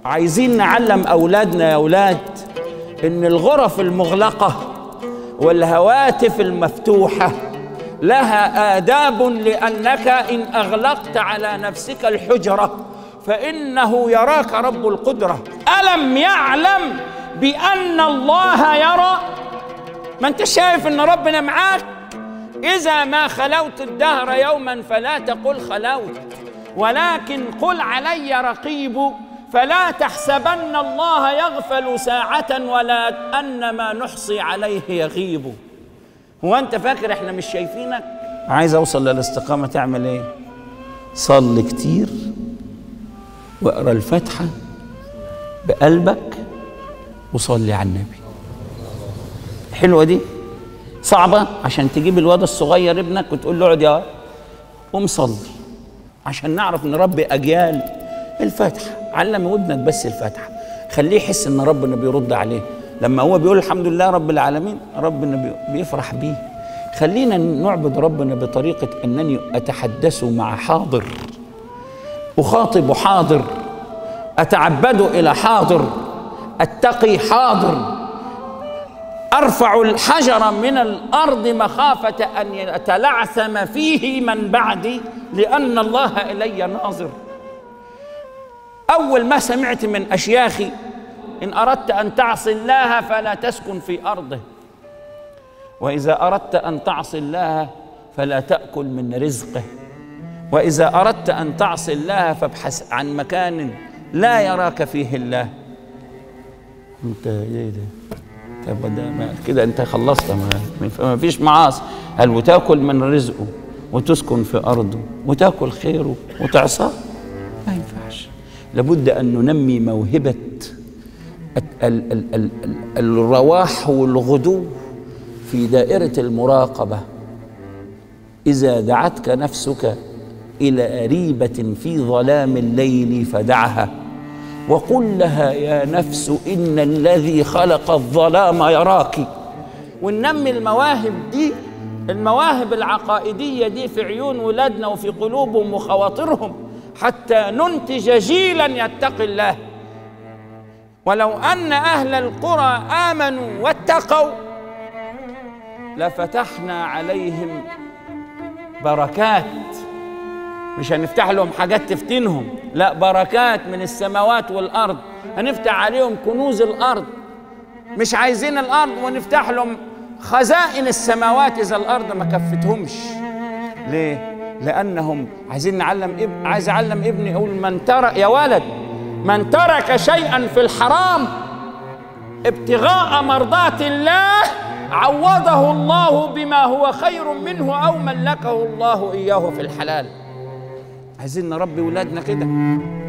عايزين نعلم أولادنا يا أولاد إن الغرف المغلقة والهواتف المفتوحة لها آداب لأنك إن أغلقت على نفسك الحجرة فإنه يراك رب القدرة ألم يعلم بأن الله يرى ما أنت شايف إن ربنا معاك إذا ما خلوت الدهر يوما فلا تقل خلوت ولكن قل علي رقيب فلا تحسبن الله يغفل ساعة ولا أن ما نحصي عليه يغيب هو أنت فاكر إحنا مش شايفينك عايز أوصل للاستقامة تعمل إيه صل كتير واقرا الفاتحة بقلبك وصلي على النبي حلوة دي صعبة عشان تجيب الواد الصغير ابنك وتقول له اقعد يا واد قوم صلي عشان نعرف نربي أجيال الفاتحة علم ابنك بس الفاتحة خليه يحس إن ربنا بيرد عليه لما هو بيقول الحمد لله رب العالمين ربنا بي- بيفرح بيه خلينا نعبد ربنا بطريقة أنني أتحدث مع حاضر أخاطب حاضر أتعبد إلى حاضر أتقي حاضر أرفع الحجر من الأرض مخافة أن يتلعثم فيه من بعدي لأن الله إلي ناظر أول ما سمعت من أشياخي إن أردت أن تعصي الله فلا تسكن في أرضه وإذا أردت أن تعصي الله فلا تأكل من رزقه وإذا أردت أن تعصي الله فابحث عن مكان لا يراك فيه الله أنت إيه ده؟ طب ده ما كده أنت خلصت ما, ما فيش معاصي قال وتاكل من رزقه وتسكن في أرضه وتاكل خيره وتعصاه ما ينفعش لابد أن ننمي موهبة ال- ال- ال- ال- ال- الرواح والغدو في دائرة المراقبة إذا دعتك نفسك إلى ريبة في ظلام الليل فدعها وقل لها يا نفس إن الذي خلق الظلام يراك وننمي المواهب دي المواهب العقائدية دي في عيون ولادنا وفي قلوبهم وخواطرهم حتى ننتج جيلا يتقي الله ولو أن أهل القرى آمنوا واتقوا لفتحنا عليهم بركات مش هنفتح لهم حاجات تفتنهم لا بركات من السماوات والارض هنفتح عليهم كنوز الارض مش عايزين الارض ونفتح لهم خزائن السماوات اذا الارض ما كفتهمش ليه لانهم عايزين نعلم اب... عايز اعلم ابني اقول من ترك يا ولد من ترك شيئا في الحرام ابتغاء مرضات الله عوضه الله بما هو خير منه او ملكه الله اياه في الحلال عايزين نربي ولادنا كده